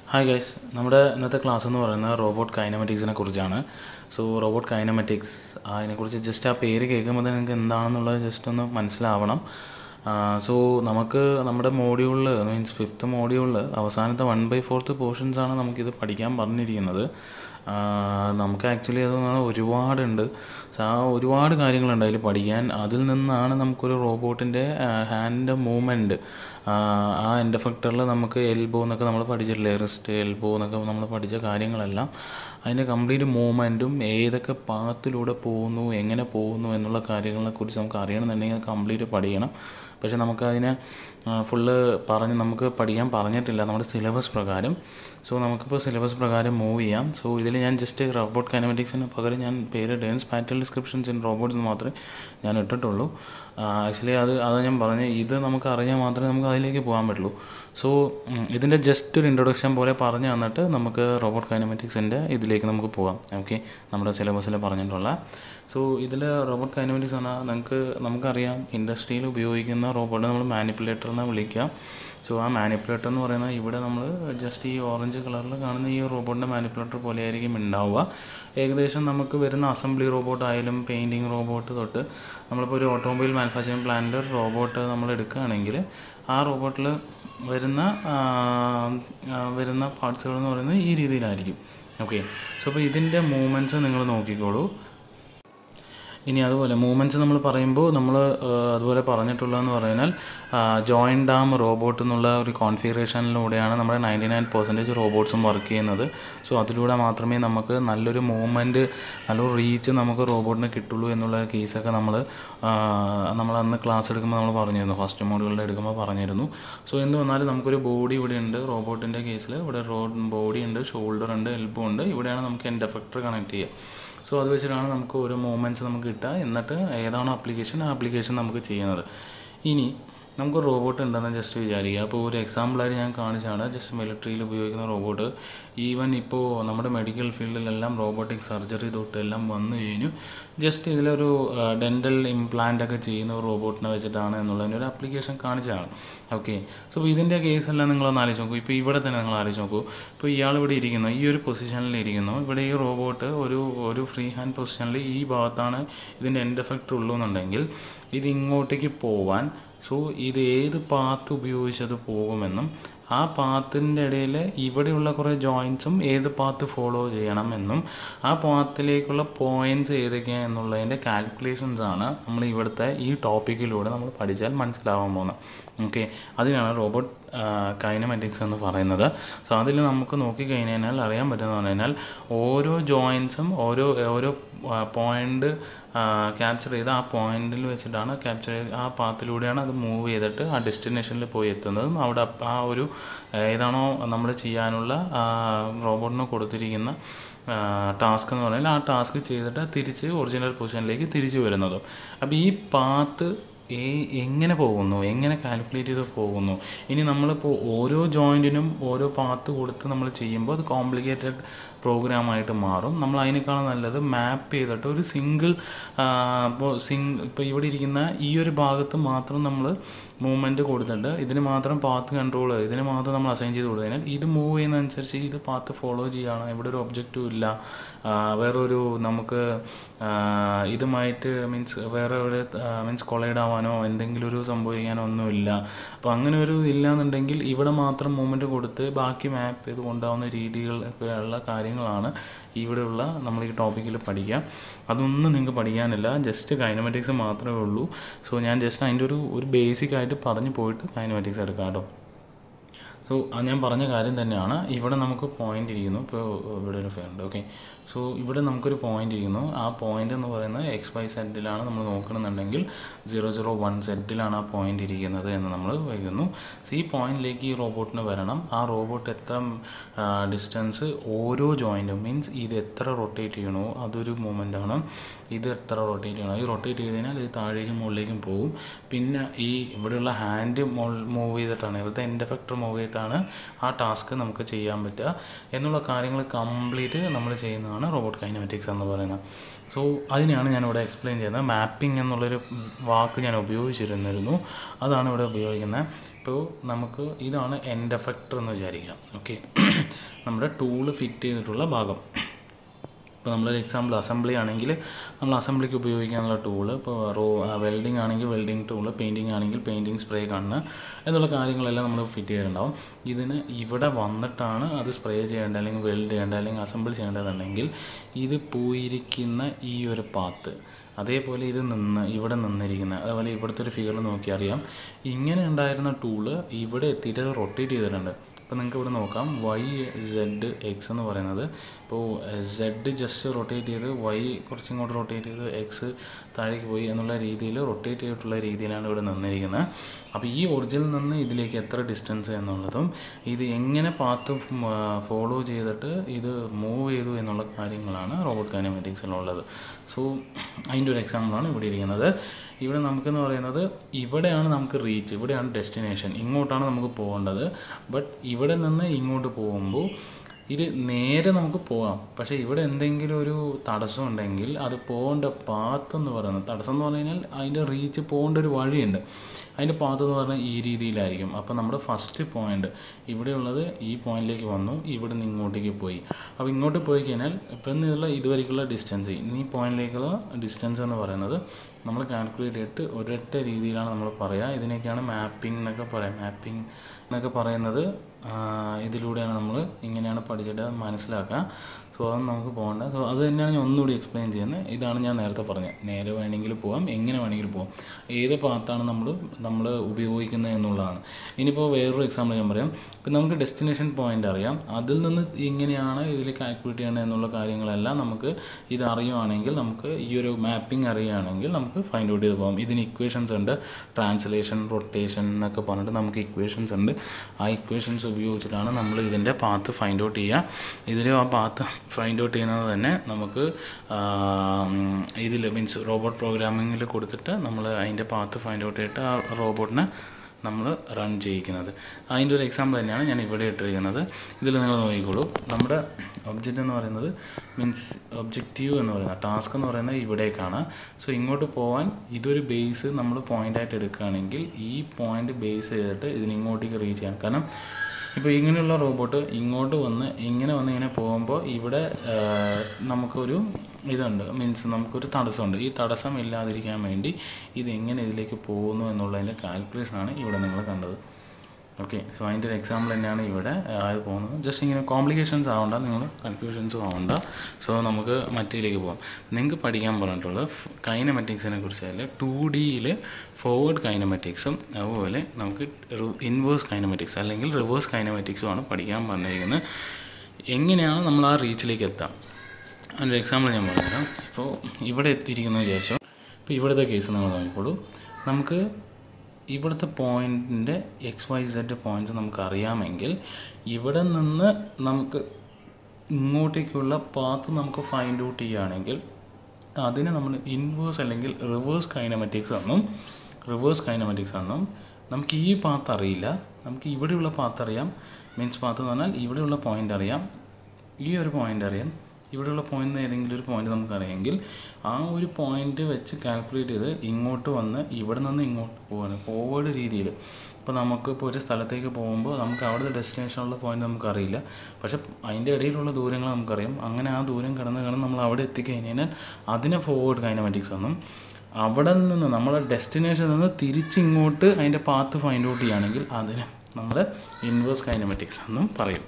hi guys നമ്മുടെ ഇന്നത്തെ class എന്ന് പറയുന്നത് റോബോട്ട് കൈനമാറ്റിക്സിനെ കുറിച്ചാണ് സോ റോബോട്ട് കൈനമാറ്റിക്സ് അതിനെക്കുറിച്ച് ജസ്റ്റ് ആ പേര് കേൾക്കുമ്പോൾ തന്നെ നിങ്ങൾക്ക് എന്താണെന്നുള്ളത് ജസ്റ്റ് ഒന്ന് മനസ്സിലാവണം സോ നമുക്ക് നമ്മുടെ മോഡ്യൂളിൽ മീൻസ് ഫിഫ്ത്ത് മോഡ്യൂളിൽ അവസാനത്തെ വൺ ബൈ ഫോർത്ത് പോർഷൻസാണ് നമുക്കിത് പഠിക്കാൻ പറഞ്ഞിരിക്കുന്നത് ആ, നമുക്ക് ആക്ച്വലി അത് ഒരുപാടുണ്ട് സോ ആ ഒരുപാട് കാര്യങ്ങളുണ്ട് അതിൽ പഠിക്കാൻ അതിൽ നിന്നാണ് നമുക്കൊരു റോബോട്ടിൻ്റെ ഹാൻഡ് മൂവ്മെൻറ്റ് ആ എൻഡ് എഫക്ടറിൽ നമുക്ക് എൽബോ എന്നൊക്കെ നമ്മൾ പഠിച്ചിട്ടില്ലേ റിസ്റ്റ് എൽബോ എന്നൊക്കെ നമ്മൾ പഠിച്ച കാര്യങ്ങളെല്ലാം അതിൻ്റെ കംപ്ലീറ്റ് മൂവ്മെൻറ്റും ഏതൊക്കെ പാത്തിലൂടെ പോകുന്നു എങ്ങനെ പോകുന്നു എന്നുള്ള കാര്യങ്ങളെക്കുറിച്ച് നമുക്ക് അറിയണമെന്നുണ്ടെങ്കിൽ കംപ്ലീറ്റ് പഠിക്കണം പക്ഷേ നമുക്കതിനെ ഫുള്ള് പറഞ്ഞ് നമുക്ക് പഠിക്കാൻ പറഞ്ഞിട്ടില്ല നമ്മുടെ സിലബസ് പ്രകാരം സോ നമുക്കിപ്പോൾ സിലബസ് പ്രകാരം മൂവ് ചെയ്യാം സോ ഇതിൽ ഞാൻ ജസ്റ്റ് റോബോട്ട് കൈനമാറ്റിക്സിന് പകരം ഞാൻ പേര് ഡേൻസ് പാറ്റൽ ഡിസ്ക്രിപ്ഷൻസ് ഇൻ റോബോട്ട്സ് മാത്രമേ ഞാൻ ഇട്ടിട്ടുള്ളൂ ആക്ച്വലി അത് അത് ഞാൻ പറഞ്ഞ് ഇത് നമുക്ക് അറിഞ്ഞാൽ മാത്രമേ നമുക്ക് അതിലേക്ക് പോകാൻ പറ്റുള്ളൂ സോ ഇതിൻ്റെ ജസ്റ്റ് ഒരു ഇൻട്രൊഡക്ഷൻ പോലെ പറഞ്ഞു തന്നിട്ട് നമുക്ക് റോബോട്ട് കൈനമാറ്റിക്സിൻ്റെ ഇതിലേക്ക് നമുക്ക് പോകാം ഓക്കെ നമ്മുടെ സിലബസിൽ പറഞ്ഞിട്ടുള്ള സോ ഇതിൽ റോബോട്ട് കൈനമാറ്റിക്സ് പറഞ്ഞാൽ നമുക്ക് നമുക്കറിയാം ഇൻഡസ്ട്രിയിൽ ഉപയോഗിക്കുന്ന റോബോട്ട് നമ്മൾ മാനിപ്പുലേറ്റർ എന്ന് വിളിക്കാം സോ ആ മാനിപ്പുലേറ്റർ എന്ന് പറയുന്നത് ഇവിടെ നമ്മൾ ജസ്റ്റ് ഈ ഓറഞ്ച് കളറിൽ കാണുന്ന ഈ റോബോട്ടിൻ്റെ മാനിപ്പുലേറ്റർ പോലെ ആയിരിക്കും ഉണ്ടാവുക ഏകദേശം നമുക്ക് വരുന്ന അസംബ്ലി റോബോട്ട് ആയാലും പെയിൻറ്റിങ് റോബോട്ട് തൊട്ട് നമ്മളിപ്പോൾ ഒരു ഓട്ടോമൊബൈൽ മാനുഫാക്ചറിങ് പ്ലാന്റിൽ റോബോട്ട് നമ്മൾ എടുക്കുകയാണെങ്കിൽ ആ റോബോട്ടിൽ വരുന്ന ആ, ആ, വരുന്ന പാർട്സുകൾ എന്ന് പറയുന്നത് ഈ രീതിയിലായിരിക്കും ഓക്കെ സോ അപ്പോൾ ഇതിൻ്റെ മൂവ്മെൻറ്റ്സ് നിങ്ങൾ നോക്കിക്കോളൂ ഇനി അതുപോലെ മൂവ്മെൻറ്റ്സ് നമ്മൾ പറയുമ്പോൾ നമ്മൾ അതുപോലെ പറഞ്ഞിട്ടുള്ളതെന്ന് പറഞ്ഞാൽ ജോയിൻറ്റ് ആം റോബോട്ട് എന്നുള്ള ഒരു കോൺഫിഗറേഷനിലൂടെയാണ് നമ്മുടെ നയൻറ്റി നയൻ പെർസെൻറ്റേജ് റോബോട്ട്സും വർക്ക് ചെയ്യുന്നത് സോ അതിലൂടെ മാത്രമേ നമുക്ക് നല്ലൊരു മൂവ്മെൻറ്റ് നല്ലൊരു റീച്ച് നമുക്ക് റോബോട്ടിന് കിട്ടുള്ളൂ എന്നുള്ള കേസൊക്കെ നമ്മൾ നമ്മൾ അന്ന് ക്ലാസ് എടുക്കുമ്പോൾ നമ്മൾ പറഞ്ഞിരുന്നു ഫസ്റ്റ് മോഡുകളിൽ എടുക്കുമ്പോൾ പറഞ്ഞിരുന്നു സോ എന്ത് വന്നാലും നമുക്കൊരു ബോഡി ഇവിടെ ഉണ്ട് റോബോട്ടിൻ്റെ കേസിൽ ഇവിടെ റോ ബോഡി ഉണ്ട് ഷോൾഡർ ഉണ്ട് എൽബോ ഉണ്ട് ഇവിടെയാണ് നമുക്ക് എൻ്റെ എഫക്ടർ കണക്ട് ചെയ്യുക സോ അത് വെച്ചിട്ടാണ് നമുക്ക് ഓരോ മൂവ്മെൻറ്റ്സ് നമുക്ക് കിട്ടുക എന്നിട്ട് ഏതാണോ ആപ്ലിക്കേഷൻ ആ ആപ്ലിക്കേഷൻ നമുക്ക് ചെയ്യുന്നത് ഇനി നമുക്ക് റോബോട്ട് ഉണ്ടെന്ന് ജസ്റ്റ് വിചാരിക്കുക അപ്പോൾ ഒരു എക്സാമ്പിളായിട്ട് ഞാൻ കാണിച്ചാണ് ജസ്റ്റ് മിലിറ്ററിയിൽ ഉപയോഗിക്കുന്ന റോബോട്ട് ഈവൻ ഇപ്പോൾ നമ്മുടെ മെഡിക്കൽ ഫീൽഡിലെല്ലാം റോബോട്ടിക് സർജറി തൊട്ട് എല്ലാം വന്നു കഴിഞ്ഞു ജസ്റ്റ് ഇതിലൊരു ഡെൻ്റൽ ഇംപ്ലാന്റ് ഒക്കെ ചെയ്യുന്ന ഒരു റോബോട്ടിനെ വെച്ചിട്ടാണ് എന്നുള്ളതിൻ്റെ ഒരു ആപ്ലിക്കേഷൻ കാണിച്ചതാണ് ഓക്കെ സോ ഇതിൻ്റെ കേസെല്ലാം നിങ്ങളൊന്ന് ആലോചിച്ച് നോക്കൂ ഇപ്പോൾ ഇവിടെ തന്നെ നിങ്ങൾ ആലോചിച്ച് നോക്കൂ ഇപ്പോൾ ഇയാൾ ഇവിടെ ഇരിക്കുന്നു ഈ ഒരു പൊസിഷനിൽ ഇരിക്കുന്നു ഇവിടെ ഈ റോബോട്ട് ഒരു ഒരു ഫ്രീ ഹാൻഡ് പൊസിഷനിൽ ഈ ഭാഗത്താണ് ഇതിൻ്റെ എൻഡ് എഫക്റ്റ് ഉള്ളൂ എന്നുണ്ടെങ്കിൽ ഇത് ഇങ്ങോട്ടേക്ക് പോവാൻ സോ ഇത് ഏത് പാത്ത് ഉപയോഗിച്ചത് പോകുമെന്നും ആ പാത്തിൻ്റെ ഇടയിൽ ഇവിടെയുള്ള കുറേ ജോയിൻസും ഏത് പാത്ത് ഫോളോ ചെയ്യണം എന്നും ആ പാത്തിലേക്കുള്ള പോയിൻറ്റ്സ് ഏതൊക്കെയാണ് എന്നുള്ളതിൻ്റെ കാൽക്കുലേഷൻസ് ആണ് നമ്മൾ ഇവിടുത്തെ ഈ ടോപ്പിക്കിലൂടെ നമ്മൾ പഠിച്ചാൽ മനസ്സിലാവാൻ പോകുന്നത് ഓക്കെ അതിനാണ് റോബോട്ട് കൈനമാറ്റിക്സ് എന്ന് പറയുന്നത് സോ അതിൽ നമുക്ക് നോക്കിക്കഴിഞ്ഞാൽ അറിയാൻ പറ്റുന്ന പറഞ്ഞു കഴിഞ്ഞാൽ ഓരോ ജോയിൻസും ഓരോ ഓരോ പോയിൻ്റ് ക്യാപ്ചർ ചെയ്ത് ആ പോയിന്റിൽ വെച്ചിട്ടാണ് ക്യാപ്ചർ ചെയ്ത് ആ പാത്തിലൂടെയാണ് അത് മൂവ് ചെയ്തിട്ട് ആ ഡെസ്റ്റിനേഷനിൽ പോയി എത്തുന്നതും അവിടെ ആ ഒരു ഏതാണോ നമ്മൾ ചെയ്യാനുള്ള റോബോട്ടിന് കൊടുത്തിരിക്കുന്ന ടാസ്ക് എന്ന് പറഞ്ഞാൽ ആ ടാസ്ക് ചെയ്തിട്ട് തിരിച്ച് ഒറിജിനൽ പൊസിഷനിലേക്ക് തിരിച്ചു വരുന്നതും അപ്പോൾ ഈ പാത്ത് ഏ എങ്ങനെ പോകുന്നു എങ്ങനെ കാൽക്കുലേറ്റ് ചെയ്ത് പോകുന്നു ഇനി നമ്മളിപ്പോൾ ഓരോ ജോയിൻറ്റിനും ഓരോ പാത്ത് കൊടുത്ത് നമ്മൾ ചെയ്യുമ്പോൾ അത് കോംപ്ലിക്കേറ്റഡ് പ്രോഗ്രാമായിട്ട് മാറും നമ്മൾ അതിനേക്കാളും നല്ലത് മാപ്പ് ചെയ്തിട്ട് ഒരു സിംഗിൾ ഇപ്പോൾ സിംഗ് ഇപ്പോൾ ഇവിടെ ഇരിക്കുന്ന ഈ ഒരു ഭാഗത്ത് മാത്രം നമ്മൾ മൂവ്മെൻറ്റ് കൊടുത്തിട്ട് ഇതിന് മാത്രം പാത്ത് കൺട്രോൾ ഇതിന് മാത്രം നമ്മൾ അസൈൻ ചെയ്ത് കൊടുത്തു കഴിഞ്ഞാൽ ഇത് മൂവ് ചെയ്യുന്നതനുസരിച്ച് ഇത് പാത്ത് ഫോളോ ചെയ്യുകയാണ് ഇവിടെ ഒരു ഒബ്ജക്റ്റും ഇല്ല ആ, വേറൊരു നമുക്ക് ആ, ഇതുമായിട്ട് മീൻസ് വേറെ ഒരു മീൻസ് കൊളൈഡ് ആവാനോ എന്തെങ്കിലും ഒരു സംഭവിക്കാനോ ഒന്നുമില്ല അപ്പോൾ അങ്ങനെ ഒരു ഇല്ലാന്നുണ്ടെങ്കിൽ ഇവിടെ മാത്രം മൂവ്മെൻറ്റ് കൊടുത്ത് ബാക്കി മാപ്പ് ചെയ്ത് കൊണ്ടാവുന്ന രീതികൾ ഒക്കെയുള്ള കാര്യങ്ങളാണ് ഇവിടെയുള്ള നമ്മൾ ഈ ടോപ്പിക്കിൽ പഠിക്കുക അതൊന്നും നിങ്ങൾക്ക് പഠിക്കാനില്ല ജസ്റ്റ് കൈനമാറ്റിക്സ് മാത്രമേ ഉള്ളൂ സോ ഞാൻ ജസ്റ്റ് അതിൻ്റെ ഒരു ഒരു ബേസിക് ആയിട്ട് പറഞ്ഞു പോയിട്ട് കൈനമാറ്റിക്സ് എടുക്കാം കേട്ടോ സോ അത് ഞാൻ പറഞ്ഞ കാര്യം തന്നെയാണ് ഇവിടെ നമുക്ക് പോയിന്റ് ഇരിക്കുന്നു ഇപ്പോൾ ഇവിടെ ഒരു ഫെയർ ഉണ്ട് ഓക്കെ സോ ഇവിടെ നമുക്കൊരു പോയിന്റ് ഇരിക്കുന്നു ആ പോയിന്റ് എന്ന് പറയുന്നത് എക്സ് വൈ സെഡിലാണ് നമ്മൾ നോക്കണമെന്നുണ്ടെങ്കിൽ സീറോ സീറോ വൺ സെഡിലാണ് ആ പോയിന്റ് ഇരിക്കുന്നത് എന്ന് നമ്മൾ വയ്ക്കുന്നു സോ ഈ പോയിന്റിലേക്ക് ഈ റോബോട്ടിന് വരണം ആ റോബോട്ട് എത്ര ഡിസ്റ്റൻസ് ഓരോ ജോയിൻറ്റും മീൻസ് ഇത് എത്ര റൊട്ടേറ്റ് ചെയ്യണോ അതൊരു മൂമെൻ്റ് ആണ് ഇത് എത്ര റൊട്ടേറ്റ് ചെയ്യണോ ഈ റൊട്ടേറ്റ് ചെയ്ത് കഴിഞ്ഞാൽ ഇത് താഴേക്കും മുകളിലേക്കും പോകും പിന്നെ ഈ ഇവിടെയുള്ള ഹാൻഡ് മൂവ് ചെയ്തിട്ടാണ് ഇവിടുത്തെ എൻഡ് എഫക്ടർ മൂവ് ചെയ്തിട്ടാണ് ആയിട്ടാണ് ആ ടാസ്ക് നമുക്ക് ചെയ്യാൻ പറ്റുക എന്നുള്ള കാര്യങ്ങൾ കംപ്ലീറ്റ് നമ്മൾ ചെയ്യുന്നതാണ് റോബോട്ട് കൈനമാറ്റിക്സ് എന്ന് പറയുന്നത് സോ അതിനെയാണ് ഞാനിവിടെ എക്സ്പ്ലെയിൻ ചെയ്യുന്നത് മാപ്പിംഗ് എന്നുള്ളൊരു വാക്ക് ഞാൻ ഉപയോഗിച്ചിരുന്നിരുന്നു അതാണ് ഇവിടെ ഉപയോഗിക്കുന്നത് ഇപ്പോൾ നമുക്ക് ഇതാണ് എൻഡ് എഫക്ടർ എന്ന് വിചാരിക്കാം ഓക്കെ നമ്മുടെ ടൂള് ഫിറ്റ് ചെയ്തിട്ടുള്ള ഭാഗം ഇപ്പോൾ നമ്മളൊരു എക്സാമ്പിൾ അസംബ്ലി ആണെങ്കിൽ നമ്മൾ അസംബ്ലിക്ക് ഉപയോഗിക്കാനുള്ള ടൂള് ഇപ്പോൾ റോ വെൽഡിംഗ് ആണെങ്കിൽ വെൽഡിംഗ് ടൂള് പെയിൻറ്റിങ് ആണെങ്കിൽ പെയിൻറ്റിങ് സ്പ്രേ കണ്ണ് എന്നുള്ള കാര്യങ്ങളെല്ലാം നമ്മൾ ഫിറ്റ് ചെയ്തിട്ടുണ്ടാവും ഇതിന് ഇവിടെ വന്നിട്ടാണ് അത് സ്പ്രേ ചെയ്യേണ്ടത് അല്ലെങ്കിൽ വെൽഡ് ചെയ്യേണ്ടത് അല്ലെങ്കിൽ അസംബിൾ ചെയ്യേണ്ടതെന്നുണ്ടെങ്കിൽ ഇത് പോയിരിക്കുന്ന ഈ ഒരു പാത്ത് അതേപോലെ ഇത് നിന്ന് ഇവിടെ നിന്നിരിക്കുന്ന അതുപോലെ ഇവിടുത്തെ ഒരു ഫിഗറിൽ നോക്കി അറിയാം ഇങ്ങനെ ഉണ്ടായിരുന്ന ടൂള് ഇവിടെ എത്തിയിട്ട് അത് റൊട്ടേറ്റ് ചെയ്തിട്ടുണ്ട് ഇപ്പോൾ നിങ്ങൾക്ക് ഇവിടെ നോക്കാം വൈ സെഡ് എക്സ് എന്ന് പറയുന്നത് ഇപ്പോൾ സെഡ് ജസ്റ്റ് റൊട്ടേറ്റ് ചെയ്ത് വൈ കുറച്ചും ഇങ്ങോട്ട് റൊട്ടേറ്റ് ചെയ്ത് എക്സ് താഴേക്ക് പോയി എന്നുള്ള രീതിയിൽ റൊട്ടേറ്റ് ചെയ്തിട്ടുള്ള രീതിയിലാണ് ഇവിടെ നിന്നിരിക്കുന്നത് അപ്പോൾ ഈ ഒറിജിനിൽ നിന്ന് ഇതിലേക്ക് എത്ര ഡിസ്റ്റൻസ് എന്നുള്ളതും ഇത് എങ്ങനെ പാത്ത് ഫോളോ ചെയ്തിട്ട് ഇത് മൂവ് ചെയ്തു എന്നുള്ള കാര്യങ്ങളാണ് റോബോട്ട് കൈനമാറ്റിക്സിലുള്ളത് സോ അതിൻ്റെ ഒരു എക്സാമ്പിളാണ് ഇവിടെ ഇരിക്കുന്നത് ഇവിടെ നമുക്കെന്ന് പറയുന്നത് ഇവിടെയാണ് നമുക്ക് റീച്ച് ഇവിടെയാണ് ഡെസ്റ്റിനേഷൻ ഇങ്ങോട്ടാണ് നമുക്ക് പോകേണ്ടത് ബട്ട് ഇവിടെ നിന്ന് ഇങ്ങോട്ട് പോകുമ്പോൾ ഇത് നേരെ നമുക്ക് പോകാം പക്ഷേ ഇവിടെ എന്തെങ്കിലും ഒരു തടസ്സം ഉണ്ടെങ്കിൽ അത് പോകേണ്ട പാത്ത് എന്ന് പറയുന്നത് തടസ്സം എന്ന് പറഞ്ഞു കഴിഞ്ഞാൽ അതിൻ്റെ റീച്ച് പോകേണ്ട ഒരു വഴിയുണ്ട് അതിൻ്റെ പാത്ത് എന്ന് പറഞ്ഞാൽ ഈ രീതിയിലായിരിക്കും അപ്പോൾ നമ്മുടെ ഫസ്റ്റ് പോയിന്റ് ഇവിടെയുള്ളത് ഈ പോയിന്റിലേക്ക് വന്നു ഇവിടെ നിന്ന് ഇങ്ങോട്ടേക്ക് പോയി അപ്പോൾ ഇങ്ങോട്ട് പോയി കഴിഞ്ഞാൽ ഇപ്പം നിന്നുള്ള ഇതുവരേക്കുള്ള ഡിസ്റ്റൻസ് ഈ പോയിന്റിലേക്കുള്ള ഡിസ്റ്റൻസ് എന്ന് പറയുന്നത് നമ്മൾ കാൽക്കുലേറ്റ് ചെയ്തിട്ട് ഒരൊറ്റ രീതിയിലാണ് നമ്മൾ പറയുക ഇതിനൊക്കെയാണ് മാപ്പിംഗ് എന്നൊക്കെ പറയാം മാപ്പിംഗ് എന്നൊക്കെ പറയുന്നത് ഇതിലൂടെയാണ് നമ്മൾ ഇങ്ങനെയാണ് പഠിച്ചിട്ട് മനസ്സിലാക്കുക സോ അത് നമുക്ക് പോകേണ്ട സോ അത് തന്നെയാണ് ഞാൻ ഒന്നുകൂടി എക്സ്പ്ലെയിൻ ചെയ്യുന്നത് ഇതാണ് ഞാൻ നേരത്തെ പറഞ്ഞത് നേരെ വേണമെങ്കിൽ പോവാം എങ്ങനെ വേണമെങ്കിൽ പോവാം ഏത് പാത്താണ് നമ്മൾ നമ്മൾ ഉപയോഗിക്കുന്നത് എന്നുള്ളതാണ് ഇനിയിപ്പോൾ വേറൊരു എക്സാമ്പിൾ ഞാൻ പറയാം ഇപ്പം നമുക്ക് ഡെസ്റ്റിനേഷൻ പോയിന്റ് അറിയാം അതിൽ നിന്ന് ഇങ്ങനെയാണ് ഇതിൽ കാൽക്കുലേറ്റ് ചെയ്യേണ്ടത് എന്നുള്ള കാര്യങ്ങളെല്ലാം നമുക്ക് ഇത് അറിയുവാണെങ്കിൽ നമുക്ക് ഈ ഒരു മാപ്പിംഗ് അറിയുകയാണെങ്കിൽ നമുക്ക് ഫൈൻഡ് ഔട്ട് ചെയ്ത് പോകാം ഇതിന് ഇക്വേഷൻസ് ഉണ്ട് ട്രാൻസ്ലേഷൻ റൊട്ടേഷൻ എന്നൊക്കെ പറഞ്ഞിട്ട് നമുക്ക് ഇക്വേഷൻസ് ഉണ്ട് ആ ഇക്വേഷൻസ് ഉപയോഗിച്ചിട്ടാണ് നമ്മൾ ഇതിൻ്റെ പാത്ത് ഫൈൻഡ് ഔട്ട് ചെയ്യുക ഇതിൽ ആ പാത്ത് ഫൈൻഡ് ഔട്ട് ചെയ്യുന്നത് തന്നെ നമുക്ക് ഇതിൽ മീൻസ് റോബോട്ട് പ്രോഗ്രാമിങ്ങിൽ കൊടുത്തിട്ട് നമ്മൾ അതിൻ്റെ പാത്ത് ഫൈൻഡ് ഔട്ട് ചെയ്തിട്ട് ആ റോബോട്ടിനെ നമ്മൾ റൺ ചെയ്യിക്കുന്നത് അതിൻ്റെ ഒരു എക്സാമ്പിൾ തന്നെയാണ് ഞാൻ ഇവിടെ ഇട്ടിരിക്കുന്നത് ഇതിൽ നിങ്ങൾ നോക്കിക്കോളൂ നമ്മുടെ ഒബ്ജക്റ്റ് എന്ന് പറയുന്നത് മീൻസ് ഒബ്ജക്റ്റീവ് എന്ന് പറയുന്നത് ടാസ്ക് എന്ന് പറയുന്നത് ഇവിടേക്കാണ് സോ ഇങ്ങോട്ട് പോകാൻ ഇതൊരു ബേസ് നമ്മൾ പോയിൻ്റായിട്ട് എടുക്കുകയാണെങ്കിൽ ഈ പോയിൻ്റ് ബേസ് ചെയ്തിട്ട് ഇതിന് ഇങ്ങോട്ടേക്ക് റീച്ച് ചെയ്യാൻ കാരണം ഇപ്പോൾ ഇങ്ങനെയുള്ള റോബോട്ട് ഇങ്ങോട്ട് വന്ന് ഇങ്ങനെ വന്ന് ഇങ്ങനെ പോകുമ്പോൾ ഇവിടെ നമുക്കൊരു ഇതുണ്ട് മീൻസ് നമുക്കൊരു തടസ്സമുണ്ട് ഈ തടസ്സം ഇല്ലാതിരിക്കാൻ വേണ്ടി ഇത് എങ്ങനെ ഇതിലേക്ക് പോകുന്നു എന്നുള്ളതിൻ്റെ കാൽക്കുലേഷനാണ് ഇവിടെ നിങ്ങൾ കണ്ടത് ഓക്കെ സോ അതിൻ്റെ ഒരു എക്സാമ്പിൾ തന്നെയാണ് ഇവിടെ അത് പോകുന്നത് ജസ്റ്റ് ഇങ്ങനെ കോംപ്ലിക്കേഷൻസ് ആവണ്ട നിങ്ങൾ കൺഫ്യൂഷൻസും ആവണ്ട സോ നമുക്ക് മറ്റേലേക്ക് പോകാം നിങ്ങൾക്ക് പഠിക്കാൻ പറഞ്ഞിട്ടുള്ളത് കൈനമെറ്റിക്സിനെ കുറിച്ചല്ല ടു ഡിയിൽ ഫോർവേഡ് കൈനമെറ്റിക്സും അതുപോലെ നമുക്ക് ഇൻവേഴ്സ് കൈനമെറ്റിക്സ് അല്ലെങ്കിൽ റിവേഴ്സ് കൈനമെറ്റിക്സും ആണ് പഠിക്കാൻ പറഞ്ഞിരിക്കുന്നത് എങ്ങനെയാണ് നമ്മൾ ആ റീച്ചിലേക്ക് എത്താം അതിൻ്റെ എക്സാമ്പിൾ ഞാൻ പറഞ്ഞുതരാം ഇപ്പോൾ ഇവിടെ എത്തിയിരിക്കുന്നത് വിചാരിച്ചോ ഇപ്പോൾ ഇവിടുത്തെ കേസ് നിങ്ങൾ നോക്കിക്കോളൂ നമുക്ക് ഇവിടുത്തെ പോയിൻറ്റിൻ്റെ എക്സ് വൈ സെഡ് പോയിൻറ്റ്സ് നമുക്ക് അറിയാമെങ്കിൽ ഇവിടെ നിന്ന് നമുക്ക് ഇങ്ങോട്ടേക്കുള്ള പാത്ത് നമുക്ക് ഫൈൻഡ് ഔട്ട് ചെയ്യുകയാണെങ്കിൽ അതിന് നമ്മൾ ഇൻവേഴ്സ് അല്ലെങ്കിൽ റിവേഴ്സ് കൈനമാറ്റിക്സ് എന്നും റിവേഴ്സ് കൈനമാറ്റിക്സ് എന്നും നമുക്ക് ഈ പാത്ത് അറിയില്ല നമുക്ക് ഇവിടെയുള്ള പാത്ത് അറിയാം മീൻസ് പാത്ത് എന്ന് പറഞ്ഞാൽ ഇവിടെയുള്ള പോയിൻ്റ് അറിയാം ഈ ഒരു പോയിൻ്റ് അറിയാം ഇവിടെയുള്ള പോയിന്റ് ഏതെങ്കിലും ഒരു പോയിന്റ് നമുക്കറിയാമെങ്കിൽ ആ ഒരു പോയിന്റ് വെച്ച് കാൽക്കുലേറ്റ് ചെയ്ത് ഇങ്ങോട്ട് വന്ന് ഇവിടെ നിന്ന് ഇങ്ങോട്ട് പോകാൻ ഫോർവേഡ് രീതിയിൽ ഇപ്പോൾ നമുക്ക് ഇപ്പോൾ ഒരു സ്ഥലത്തേക്ക് പോകുമ്പോൾ നമുക്ക് അവിടുത്തെ ഡെസ്റ്റിനേഷനുള്ള പോയിന്റ് നമുക്കറിയില്ല പക്ഷേ അതിൻ്റെ ഇടയിലുള്ള ദൂരങ്ങൾ നമുക്കറിയാം അങ്ങനെ ആ ദൂരം കടന്ന് കടന്ന് നമ്മൾ അവിടെ എത്തിക്കഴിഞ്ഞാൽ അതിനെ ഫോർവേഡ് കൈനമാറ്റിക്സ് എന്നും അവിടെ നിന്ന് നമ്മളെ ഡെസ്റ്റിനേഷനിൽ നിന്ന് തിരിച്ചിങ്ങോട്ട് അതിൻ്റെ പാത്ത് ഫൈൻഡ് ഔട്ട് ചെയ്യുകയാണെങ്കിൽ അതിന് നമ്മൾ ഇൻവേഴ്സ് കൈനമാറ്റിക്സ് എന്നും പറയും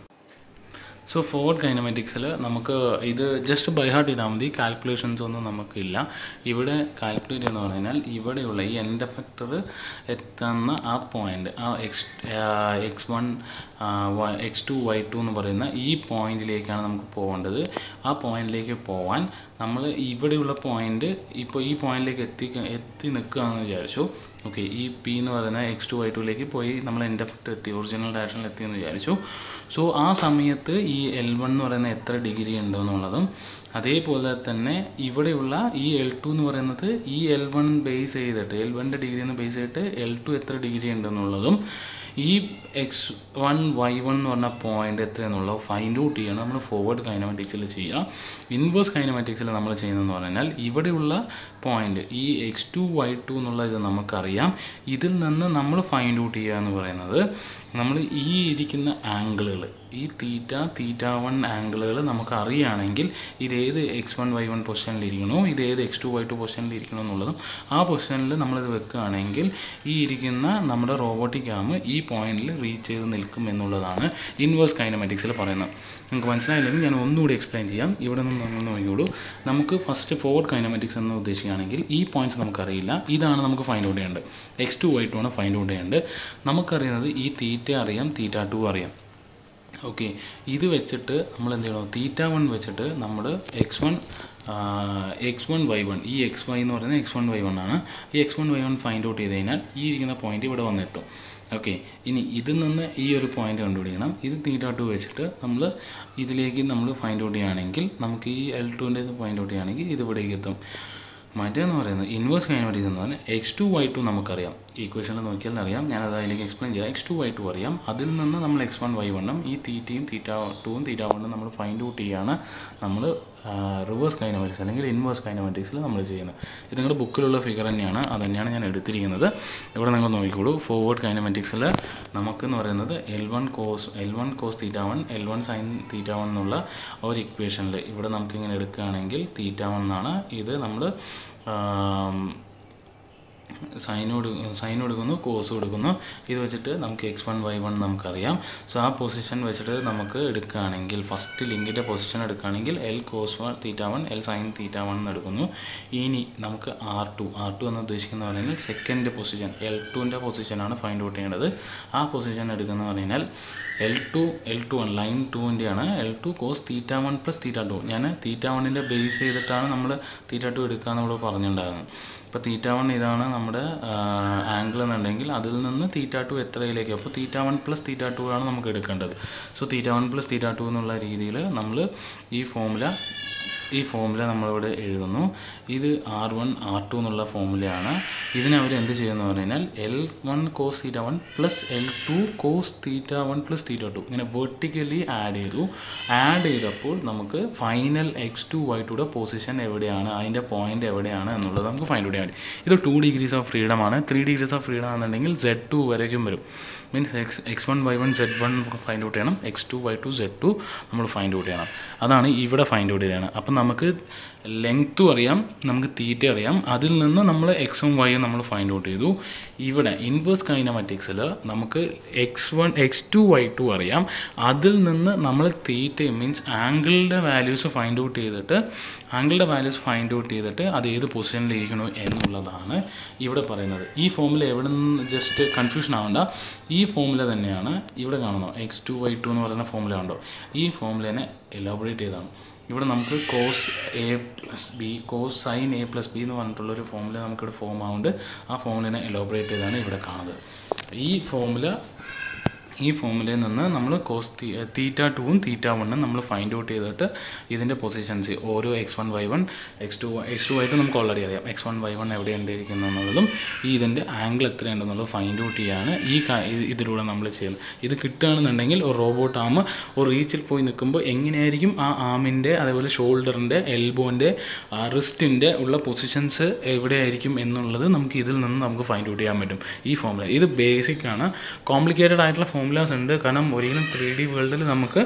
സോ ഫോർവേഡ് കൈനമാറ്റിക്സിൽ നമുക്ക് ഇത് ജസ്റ്റ് ബൈ ഹാർട്ട് ചെയ്താൽ മതി കാൽക്കുലേഷൻസ് ഒന്നും നമുക്കില്ല ഇവിടെ കാൽക്കുലേറ്റ് എന്ന് പറഞ്ഞാൽ ഇവിടെയുള്ള ഈ എൻഡ് എഫക്ടർ എത്തുന്ന ആ പോയിന്റ് ആ X X one X two Y two എന്ന് പറയുന്ന ഈ പോയിന്റിലേക്കാണ് നമുക്ക് പോകേണ്ടത് ആ പോയിന്റിലേക്ക് പോകാൻ നമ്മൾ ഇവിടെയുള്ള പോയിന്റ് ഇപ്പോൾ ഈ പോയിന്റിലേക്ക് എത്തി എത്തി നിൽക്കുകയെന്ന് വിചാരിച്ചു ഓക്കെ ഈ പി എന്ന് പറയുന്ന എക്സ് ടു വൈ ടുവിലേക്ക് പോയി നമ്മൾ എൻ്റെ എഫക്റ്റ് എത്തി ഒറിജിനൽ ഡയറക്ഷനിൽ എത്തി എന്ന് വിചാരിച്ചു സോ ആ സമയത്ത് ഈ എൽ വൺ എന്ന് പറയുന്ന എത്ര ഡിഗ്രി ഉണ്ട് എന്നുള്ളതും അതേപോലെ തന്നെ ഇവിടെയുള്ള ഈ എൽ ടു എന്ന് പറയുന്നത് ഈ എൽ വൺ ബേസ് ചെയ്തിട്ട് എൽ വണ്ണിൻ്റെ ഡിഗ്രി എന്ന് ബേസ് ചെയ്തിട്ട് എൽ ടു എത്ര ഡിഗ്രി ഉണ്ടെന്നുള്ളതും ഈ എക്സ് വൺ വൈ വൺ എന്ന് പറഞ്ഞ പോയിന്റ് എത്രയെന്നുള്ള ഫൈൻഡ് ഔട്ട് ചെയ്യണം നമ്മൾ ഫോർവേഡ് കൈനമാറ്റിക്സിൽ ചെയ്യുക ഇൻവേഴ്സ് കൈനമാറ്റിക്സിൽ നമ്മൾ ചെയ്യുന്നതെന്ന് പറഞ്ഞാൽ ഇവിടെയുള്ള പോയിന്റ് ഈ എക്സ് ടു വൈ ടു എന്നുള്ള ഇത് നമുക്കറിയാം ഇതിൽ നിന്ന് നമ്മൾ ഫൈൻഡ് ഔട്ട് ചെയ്യുക എന്ന് പറയുന്നത് നമ്മൾ ഈ ഇരിക്കുന്ന ആംഗിളുകൾ ഈ തീറ്റ തീറ്റ വൺ ആംഗിളുകൾ നമുക്ക് അറിയുകയാണെങ്കിൽ ഇത് ഏത് എക്സ് വൺ വൈ വൺ പൊസിഷനിൽ ഇരിക്കണോ ഇത് ഏത് എക്സ് ടു വൈ ടു പൊസിഷനിൽ ഇരിക്കണോ എന്നുള്ളതും ആ പൊസിഷനിൽ നമ്മളിത് വെക്കുകയാണെങ്കിൽ ഈ ഇരിക്കുന്ന നമ്മുടെ റോബോട്ടിക് ആം ഈ പോയിന്റിൽ റീച്ച് ചെയ്ത് നിൽക്കും എന്നുള്ളതാണ് ഇൻവേഴ്സ് കൈനമാറ്റിക്സിൽ പറയുന്നത് നിങ്ങൾക്ക് മനസ്സിലായില്ലെങ്കിൽ ഞാൻ ഒന്നുകൂടി എക്സ്പ്ലെയിൻ ചെയ്യാം ഇവിടെ നിന്ന് നമ്മൾ നോക്കിയോളൂ നമുക്ക് ഫസ്റ്റ് ഫോർവേഡ് കൈനമാറ്റിക്സ് എന്ന് ഉദ്ദേശിക്കുകയാണെങ്കിൽ ഈ പോയിന്റ്സ് നമുക്കറിയില്ല ഇതാണ് നമുക്ക് ഫൈൻഡ് ഔട്ട് ചെയ്യേണ്ടത് എക്സ് ടു വൈ ടു ആണ് ഫൈൻഡ് ഔട്ട് ചെയ്യേണ്ടത് നമുക്കറിയുന്നത് ഈ തീറ്റ അറിയാം തീറ്റ ടു അറിയാം ഓക്കെ ഇത് വെച്ചിട്ട് നമ്മൾ എന്ത് ചെയ്യണം തീറ്റ വൺ വെച്ചിട്ട് നമ്മൾ X one X one Y one ഈ എക്സ് വൈ എന്ന് പറയുന്നത് എക്സ് വൺ വൈ വൺ ആണ് ഈ X one Y one find out ചെയ്ത് കഴിഞ്ഞാൽ ഈ ഇരിക്കുന്ന പോയിന്റ് ഇവിടെ വന്നെത്തും ഓക്കെ ഇനി ഇതിൽ നിന്ന് ഈ ഒരു പോയിന്റ് കണ്ടുപിടിക്കണം ഇത് തീറ്റ ടു വെച്ചിട്ട് നമ്മൾ ഇതിലേക്ക് നമ്മൾ ഫൈൻഡ് ഔട്ട് ചെയ്യുകയാണെങ്കിൽ നമുക്ക് ഈ എൽ ടുവിൻ്റെ പോയിന്റ് ഔട്ട് ചെയ്യുകയാണെങ്കിൽ ഇത് ഇവിടേക്ക് എത്തും മറ്റേന്ന് പറയുന്നത് ഇൻവേഴ്സ് കൈനമാറ്റിക്സ് എന്ന് പറഞ്ഞാൽ എക്സ് ടു വൈ ടു നമുക്കറിയാം ഈക്വേഷനിൽ നോക്കിയാൽ അറിയാം ഞാനത് അതിലേക്ക് എക്സ്പ്ലെയിൻ ചെയ്യാം എക്സ് ടു വൈ ടു അറിയാം അതിൽ നിന്ന് നമ്മൾ എക്സ് വൺ വൈ വണ്ണും ഈ തീറ്റയും തീറ്റ ടൂവും തീറ്റ വണ്ണും നമ്മൾ ഫൈൻഡ് ഔട്ട് ചെയ്യാണ് നമ്മൾ റിവേഴ്സ് കൈനമാറ്റിക്സ് അല്ലെങ്കിൽ ഇൻവേഴ്സ് കൈനമാറ്റിക്സിൽ നമ്മൾ ചെയ്യുന്നത് ഇത് നിങ്ങളുടെ ബുക്കിലുള്ള ഫിഗർ തന്നെയാണ് അത് തന്നെയാണ് ഞാൻ എടുത്തിരിക്കുന്നത് ഇവിടെ നിങ്ങൾ നോക്കിക്കോളൂ ഫോർവേഡ് കൈനമാറ്റിക്സിൽ നമുക്കെന്ന് പറയുന്നത് L one cos L one cos theta one L one sine theta one എന്നുള്ള ഒരു ഇക്വേഷനിൽ ഇവിടെ നമുക്കിങ്ങനെ എടുക്കുകയാണെങ്കിൽ തീറ്റ വൺ എന്നാണ് ഇത് നമ്മൾ സൈൻ കൊടു സൈൻ കൊടുക്കുന്നു കോസ് കൊടുക്കുന്നു ഇത് വെച്ചിട്ട് നമുക്ക് എക്സ് വൺ വൈ വൺ നമുക്കറിയാം സോ ആ പൊസിഷൻ വെച്ചിട്ട് നമുക്ക് എടുക്കുകയാണെങ്കിൽ ഫസ്റ്റ് ലിങ്കിൻ്റെ പൊസിഷൻ എടുക്കുകയാണെങ്കിൽ L cos one theta one L sine theta one എന്ന് എടുക്കുന്നു ഇനി നമുക്ക് ആർ ടു ആർ ടു എന്ന് ഉദ്ദേശിക്കുന്ന പറഞ്ഞാൽ സെക്കൻഡ് പൊസിഷൻ എൽ ടുവിൻ്റെ പൊസിഷനാണ് ഫൈൻഡ് ഔട്ട് ചെയ്യേണ്ടത് ആ പൊസിഷൻ എടുക്കുന്ന പറഞ്ഞാൽ L two L two one line ടുവിൻ്റെയാണ് L two cos theta one plus theta two ഞാൻ തീറ്റ വണ്ണിൻ്റെ ബേസ് ചെയ്തിട്ടാണ് നമ്മൾ തീറ്റ ടു എടുക്കുക നമ്മൾ പറഞ്ഞിട്ടുണ്ടായിരുന്നത് ഇപ്പോൾ തീറ്റ വൺ ഇതാണ് നമ്മുടെ ആംഗിൾ എന്നുണ്ടെങ്കിൽ അതിൽ നിന്ന് തീറ്റ ടു എത്രയിലേക്ക് അപ്പോൾ theta one plus theta two ആണ് നമുക്ക് എടുക്കേണ്ടത് so theta one plus theta two എന്നുള്ള രീതിയിൽ നമ്മൾ ഈ ഫോമുല ഈ ഫോമുല നമ്മളിവിടെ എഴുതുന്നു ഇത് ആർ വൺ ആർ ടു എന്നുള്ള ഫോമുലയാണ് ഇതിനെ അവർ എന്ത് ചെയ്യുമെന്ന് പറഞ്ഞാൽ L one cos theta one plus L two cos theta one plus theta two ഇങ്ങനെ വെർട്ടിക്കലി ആഡ് ചെയ്തു ആഡ് ചെയ്തപ്പോൾ നമുക്ക് ഫൈനൽ എക്സ് ടു വൈ ടുയുടെ പൊസിഷൻ എവിടെയാണ് അതിൻ്റെ പോയിന്റ് എവിടെയാണ് എന്നുള്ളത് നമുക്ക് ഫൈൻഡ് ഔട്ട് ചെയ്യാൻ പറ്റും ഇത് ടു ഡിഗ്രീസ് ഓഫ് ഫ്രീഡം ആണ് ത്രീ ഡിഗ്രീസ് ഓഫ് ഫ്രീഡം ആണെന്നുണ്ടെങ്കിൽ സെഡ് ടു വരയ്ക്കും വരും means X X one Y one Z one find out ചെയ്യണം X two Y two Z two നമ്മൾ ഫൈൻഡ് ഔട്ട് ചെയ്യണം അതാണ് ഇവിടെ ഫൈൻഡ് ഔട്ട് ചെയ്യണം അപ്പം നമുക്ക് ലെങ്ത്തും അറിയാം നമുക്ക് തീറ്റ അറിയാം അതിൽ നിന്ന് നമ്മൾ എക്സും വൈയും നമ്മൾ ഫൈൻഡ് ഔട്ട് ചെയ്തു ഇവിടെ ഇൻവേഴ്സ് കൈനമാറ്റിക്സിൽ നമുക്ക് X one X two Y two അറിയാം അതിൽ നിന്ന് നമ്മൾ തീറ്റ മീൻസ് ആംഗിളിൻ്റെ വാല്യൂസ് ഫൈൻഡ് ഔട്ട് ചെയ്തിട്ട് ആംഗിളിൻ്റെ വാല്യൂസ് ഫൈൻഡ് ഔട്ട് ചെയ്തിട്ട് അത് ഏത് പൊസിഷനിൽ ഇരിക്കണോ എന്നുള്ളതാണ് ഇവിടെ പറയുന്നത് ഈ ഫോമിൽ എവിടെ നിന്ന് ജസ്റ്റ് കൺഫ്യൂഷൻ ആവണ്ട ഈ ഫോമുല തന്നെയാണ് ഇവിടെ കാണുന്നത് എക്സ് ടു വൈ ടു എന്ന് പറയുന്ന ഫോമുല ഉണ്ടോ ഈ ഫോമുലേനെ എലോബറേറ്റ് ചെയ്താണ് ഇവിടെ നമുക്ക് cos A plus B cos sine A plus B എന്ന് പറഞ്ഞിട്ടുള്ളൊരു ഫോമുല നമുക്കിവിടെ ഫോം ആവുന്നുണ്ട് ആ ഫോമുലിനെ എലോബറേറ്റ് ചെയ്താണ് ഇവിടെ കാണുന്നത് ഈ ഫോമുല ഈ ഫോമുലയിൽ നിന്ന് നമ്മൾ കോസ് തീറ്റ ടുവും തീറ്റ വണ്ണും നമ്മൾ ഫൈൻഡ് ഔട്ട് ചെയ്തിട്ട് ഇതിൻ്റെ പൊസിഷൻസ് ഓരോ X one Y one X two X two Y two നമുക്ക് ഓൾറെഡി അറിയാം എക്സ് വൺ വൈ വൺ എവിടെയുണ്ട് ഇരിക്കുന്നു എന്നുള്ളതും ഈ ഇതിൻ്റെ ആംഗിൾ എത്രയുണ്ടെന്നുള്ളത് ഫൈൻഡ് ഔട്ട് ചെയ്യാണ് ഈ കാ- ഇത് ഇതിലൂടെ നമ്മൾ ചെയ്യുന്നത് ഇത് കിട്ടുകയാണെന്നുണ്ടെങ്കിൽ ഒരു റോബോട്ട് ആം ഒരു റീച്ചിൽ പോയി നിൽക്കുമ്പോൾ എങ്ങനെയായിരിക്കും ആ ആമിൻ്റെ അതേപോലെ ഷോൾഡറിൻ്റെ എൽബോൻ്റെ റിസ്റ്റിൻ്റെ ഉള്ള പൊസിഷൻസ് എവിടെയായിരിക്കും എന്നുള്ളത് നമുക്ക് ഇതിൽ നിന്ന് നമുക്ക് ഫൈൻഡ് ഔട്ട് ചെയ്യാൻ പറ്റും ഈ ഫോമുല ഇത് ബേസിക് ആണ് കോംപ്ലിക്കേറ്റഡ് ആയിട്ടുള്ള ഫോമുലാസ് ഉണ്ട് കാരണം ഒരിക്കലും ത്രീ ഡി വേൾഡിൽ നമുക്ക്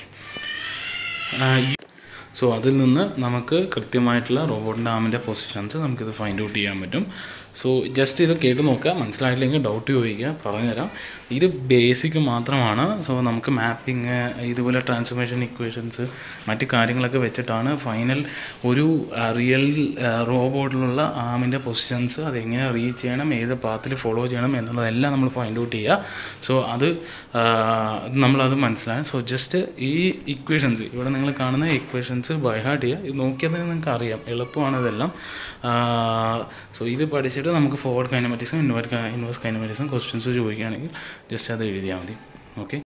സോ അതിൽ നിന്ന് നമുക്ക് കൃത്യമായിട്ടുള്ള റോബോട്ടിൻ്റെ ആമിൻ്റെ പൊസിഷൻസ് നമുക്കിത് ഫൈൻഡ് ഔട്ട് ചെയ്യാൻ പറ്റും സോ ജസ്റ്റ് ഇത് കേട്ട് നോക്കുക മനസ്സിലായില്ലെങ്കിൽ ഡൗട്ട് ചോദിക്കുക പറഞ്ഞുതരാം ഇത് ബേസിക് മാത്രമാണ് സോ നമുക്ക് മാപ്പിംഗ് ഇതുപോലെ ട്രാൻസ്ഫോർമേഷൻ ഇക്വേഷൻസ് മറ്റ് കാര്യങ്ങളൊക്കെ വെച്ചിട്ടാണ് ഫൈനൽ ഒരു റിയൽ റോബോട്ടിലുള്ള ആമിൻ്റെ പൊസിഷൻസ് അതെങ്ങനെ റീച്ച് ചെയ്യണം ഏത് പാത്തിൽ ഫോളോ ചെയ്യണം എന്നുള്ളതെല്ലാം നമ്മൾ ഫൈൻഡ് ഔട്ട് ചെയ്യുക സോ അത് ആ, നമ്മളത് മനസ്സിലാകും സോ ജസ്റ്റ് ഈ ഇക്വേഷൻസ് ഇവിടെ നിങ്ങൾ കാണുന്ന ഇക്വേഷൻസ് ബൈഹാർട്ട് ചെയ്യുക ഇത് നോക്കിയാൽ തന്നെ നിങ്ങൾക്ക് അറിയാം എളുപ്പമാണ് ഇതെല്ലാം സോ ഇത് പഠിച്ചിട്ട് നമുക്ക് ഫോർവേഡ് കൈനമാറ്റിക്സും ഇൻവേർട്ട് ഇൻവേഴ്സ് കൈനമാറ്റിക്സും ക്വസ്റ്റ്യൻസ് ചോദിക്കുകയാണെങ്കിൽ ജസ്റ്റ് അത് എഴുതിയാൽ മതി ഓക്കെ